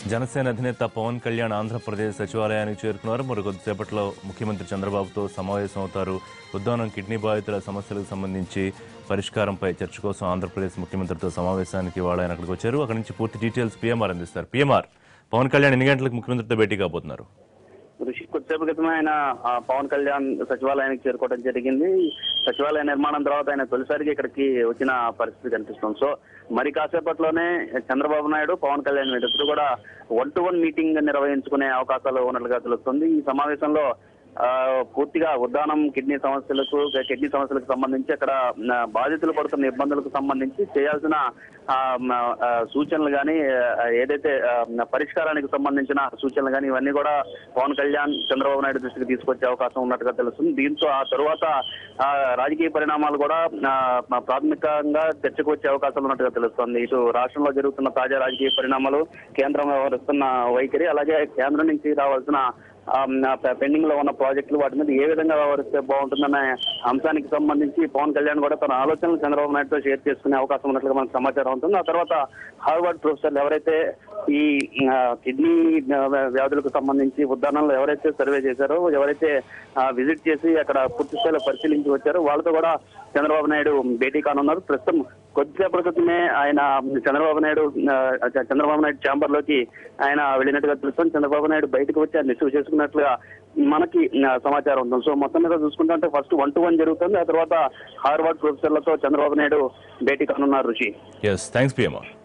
జనసేన అధినేత పవన్ కళ్యాణ్ ఆంధ్రప్రదేశ్ సచివాలయానికి చేరుకున్నారు మరి కొద్దిసేపట్లో ముఖ్యమంత్రి చంద్రబాబుతో సమావేశం అవుతారు ఉద్దానం కిడ్నీ బాధితుల సమస్యలకు సంబంధించి పరిష్కారంపై చర్చ కోసం ఆంధ్రప్రదేశ్ ముఖ్యమంత్రితో సమావేశానికి వాళ్ళు ఆయన అక్కడికి వచ్చారు అక్కడి నుంచి పూర్తి డీటెయిల్స్ పీఎంఆర్ అందిస్తారు పీఎంఆర్ పవన్ కళ్యాణ్ ఎన్ని గంటలకు ముఖ్యమంత్రితో భేటీ కాబోతున్నారు ఋషి కొద్దిసేపు క్రితమే ఆయన ఆ, పవన్ కళ్యాణ్ సచివాలయానికి చేరుకోవడం జరిగింది సచివాలయ నిర్మాణం తర్వాత ఆయన తొలిసారిగా ఇక్కడికి వచ్చిన పరిస్థితి కనిపిస్తుంది సో మరి కాసేపట్లోనే చంద్రబాబు నాయుడు పవన్ కళ్యాణ్ వీరిద్దరు కూడా వన్ టు వన్ మీటింగ్ నిర్వహించుకునే అవకాశాలు ఉన్నట్లుగా తెలుస్తుంది ఈ సమావేశంలో ఆ, పూర్తిగా ఉద్దానం కిడ్నీ సమస్యలకు కిడ్నీ సమస్యలకు సంబంధించి అక్కడ ఆ, బాధితులు పడుతున్న ఇబ్బందులకు సంబంధించి చేయాల్సిన ఆ, మ, ఆ, సూచనలు కానీ ఏదైతే ఆ, పరిష్కారానికి సంబంధించిన సూచనలు కానీ ఇవన్నీ కూడా పవన్ కళ్యాణ్ చంద్రబాబు నాయుడు దృష్టికి తీసుకొచ్చే అవకాశం ఉన్నట్టుగా తెలుస్తుంది దీంతో ఆ తరువాత ఆ, రాజకీయ పరిణామాలు కూడా ఆ, ప్రాథమికంగా చర్చకు వచ్చే అవకాశాలు ఉన్నట్టుగా తెలుస్తుంది ఇటు రాష్ట్రంలో జరుగుతున్న తాజా రాజకీయ పరిణామాలు కేంద్రం వ్యవహరిస్తున్న వైఖరి అలాగే కేంద్రం నుంచి రావాల్సిన పెండింగ్ లో ఉన్న ప్రాజెక్టులు వాటి మీద ఏ విధంగా వ్యవహరిస్తే బాగుంటుందనే అంశానికి సంబంధించి పవన్ కళ్యాణ్ కూడా తన ఆలోచనలు చంద్రబాబు నాయుడుతో షేర్ చేసుకునే అవకాశం ఉన్నట్లుగా మనకు సమాచారం ఉంటుంది ఆ తర్వాత హార్వర్డ్ ప్రొఫెసర్లు ఎవరైతే ఈ ఆ, కిడ్నీ వ్య- వ్యాధులకు సంబంధించి ఉద్దానంలో ఎవరైతే సర్వే చేశారో ఎవరైతే విజిట్ చేసి అక్కడ పూర్తి స్థాయిలో పరిశీలించి వచ్చారో వాళ్ళతో కూడా చంద్రబాబు నాయుడు భేటీ కానున్నారు ప్రస్తుతం కొద్దిసేపటి క్రితమే ఆయన చంద్రబాబు నాయుడు ఆ, చంద్రబాబు నాయుడు ఛాంబర్ లోకి ఆయన వెళ్ళినట్టుగా తెలుస్తుంది చంద్రబాబు నాయుడు బయటకు వచ్చి ఆయన రిసీవ్ చేసుకున్నట్లుగా మనకి ఆ, సమాచారం ఉంది సో మొత్తం మీద చూసుకుంటే ఫస్ట్ వన్ టు వన్ జరుగుతుంది ఆ తర్వాత హార్వర్డ్ ప్రొఫెసర్లతో చంద్రబాబు నాయుడు భేటీ కానున్నారు రుచి ఎస్ థ్యాంక్స్ పీఎంఆర్